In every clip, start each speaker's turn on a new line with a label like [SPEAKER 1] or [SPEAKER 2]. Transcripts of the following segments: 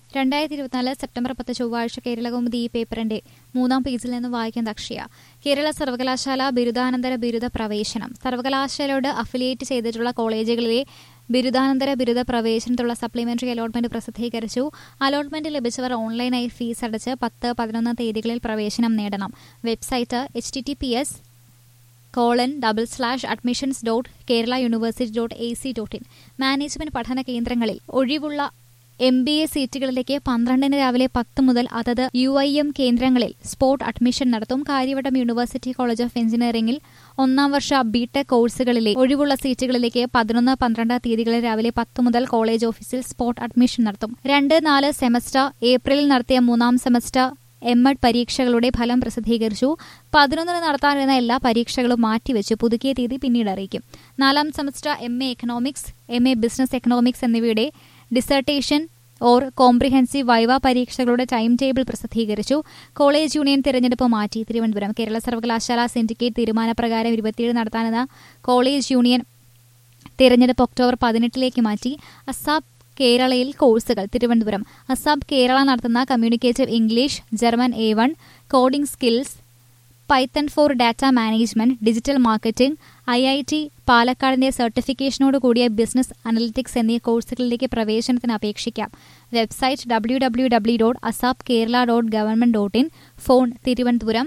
[SPEAKER 1] രണ്ടായിരത്തി ഇരുപത്തിനാല് സെപ്റ്റംബർ പത്ത് ചൊവ്വാഴ്ച കേരളകൗമുദി ഈ പേപ്പറിന്റെ മൂന്നാം പേജിൽ നിന്ന് വായിക്കുന്ന അക്ഷയ കേരള സർവകലാശാല ബിരുദാനന്തര ബിരുദ പ്രവേശനം സർവകലാശാലയോട് അഫിലിയേറ്റ് ചെയ്തിട്ടുള്ള കോളേജുകളിലെ ബിരുദാനന്തര ബിരുദ പ്രവേശനത്തിലുള്ള സപ്ലിമെന്ററി അലോട്ട്മെന്റ് പ്രസിദ്ധീകരിച്ചു അലോട്ട്മെന്റ് ലഭിച്ചവർ ഓൺലൈനായി ഫീസ് അടച്ച് പത്ത് പതിനൊന്ന് തീയതികളിൽ പ്രവേശനം നേടണം website H T T P S colon double slash admissions dot Kerala university dot A C dot in management പഠന കേന്ദ്രങ്ങളിൽ ഒഴിവുള്ള എം ബി എ സീറ്റുകളിലേക്ക് പന്ത്രണ്ടിന് രാവിലെ പത്ത് മുതൽ അതത് യു ഐ എം കേന്ദ്രങ്ങളിൽ സ്പോട്ട് അഡ്മിഷൻ നടത്തും കാര്യവട്ടം യൂണിവേഴ്സിറ്റി കോളേജ് ഓഫ് എഞ്ചിനീയറിംഗിൽ ഒന്നാം വർഷ ബിടെക് കോഴ്സുകളിലെ ഒഴിവുള്ള സീറ്റുകളിലേക്ക് പതിനൊന്ന് പന്ത്രണ്ട് തീയതികളിൽ രാവിലെ പത്ത് മുതൽ കോളേജ് ഓഫീസിൽ സ്പോട്ട് അഡ്മിഷൻ നടത്തും രണ്ട് നാല് സെമസ്റ്റർ ഏപ്രിലിൽ നടത്തിയ മൂന്നാം സെമസ്റ്റർ എം എഡ് പരീക്ഷകളുടെ ഫലം പ്രസിദ്ധീകരിച്ചു പതിനൊന്നിന് നടത്താനിരുന്ന എല്ലാ പരീക്ഷകളും മാറ്റിവെച്ചു പുതുക്കിയ തീയതി പിന്നീട് അറിയിക്കും നാലാം semester M A economics M A business economics എന്നിവയുടെ ഡിസർട്ടേഷൻ ഓർ കോംപ്രിഹെൻസീവ് വൈവ പരീക്ഷകളുടെ ടൈം ടേബിൾ പ്രസിദ്ധീകരിച്ചു കോളേജ് യൂണിയൻ തിരഞ്ഞെടുപ്പ് മാറ്റി തിരുവനന്തപുരം കേരള സർവകലാശാല സിൻഡിക്കേറ്റ് തീരുമാനപ്രകാരം ഇരുപത്തിയേഴ് നടത്താനെന്ന കോളേജ് യൂണിയൻ തിരഞ്ഞെടുപ്പ് ഒക്ടോബർ പതിനെട്ടിലേക്ക് മാറ്റി അസാബ് കേരളയിൽ കോഴ്സുകൾ തിരുവനന്തപുരം അസാബ് കേരള നടത്തുന്ന communicative English German A one coding skills Python for data management digital marketing I I T പാലക്കാടിന്റെ സർട്ടിഫിക്കേഷനോട് കൂടിയ ബിസിനസ് അനലിറ്റിക്സ് എന്നീ കോഴ്സുകളിലേക്ക് പ്രവേശനത്തിന് അപേക്ഷിക്കാം website W W W dot ASAP Kerala dot government dot in phone Thiruvananthapuram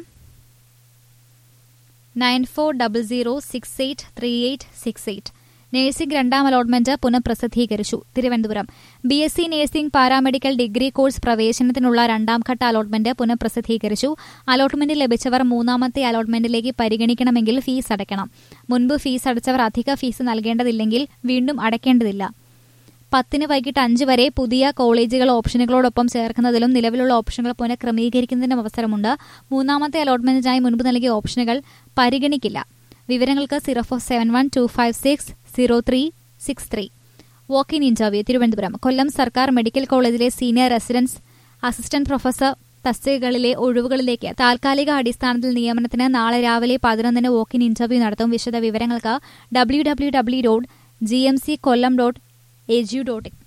[SPEAKER 1] nine four double zero six eight three eight six eight nursing രണ്ടാം allotment പുനഃപ്രസിദ്ധീകരിച്ചു Thiruvananthapuram B S C nursing paramedical degree course പ്രവേശനത്തിനുള്ള രണ്ടാംഘട്ട allotment പുനഃപ്രസിദ്ധീകരിച്ചു allotment ലഭിച്ചവർ മൂന്നാമത്തെ അലോട്ട്മെന്റിലേക്ക് പരിഗണിക്കണമെങ്കിൽ fees അടയ്ക്കണം മുൻപ് fees അടച്ചവർ അധിക fees നൽകേണ്ടതില്ലെങ്കിൽ വീണ്ടും അടയ്ക്കേണ്ടതില്ല പത്തിന് വൈകിട്ട് അഞ്ച് വരെ പുതിയ കോളേജുകൾ ഓപ്ഷനുകളോടൊപ്പം ചേർക്കുന്നതിലും നിലവിലുള്ള ഓപ്ഷനുകൾ പുനഃക്രമീകരിക്കുന്നതിനും അവസരമുണ്ട് മൂന്നാമത്തെ അലോട്ട്മെന്റിനായി മുൻപ് നൽകിയ ഓപ്ഷനുകൾ പരിഗണിക്കില്ല വിവരങ്ങൾക്ക് zero four seven one two five six zero three six three walk in interview Thiruvananthapuram Kollam സർക്കാർ മെഡിക്കൽ കോളേജിലെ സീനിയർ റെസിഡൻസ് അസിസ്റ്റന്റ് പ്രൊഫസർ തസ്തികകളിലെ ഒഴിവുകളിലേക്ക് താൽക്കാലിക അടിസ്ഥാനത്തിൽ നിയമനത്തിന് നാളെ രാവിലെ പതിനൊന്നിന് വോക്ക് ഇൻ ഇന്റർവ്യൂ നടത്തും വിശദ വിവരങ്ങൾക്ക് W W W dot G M C Kollam dot A G dot in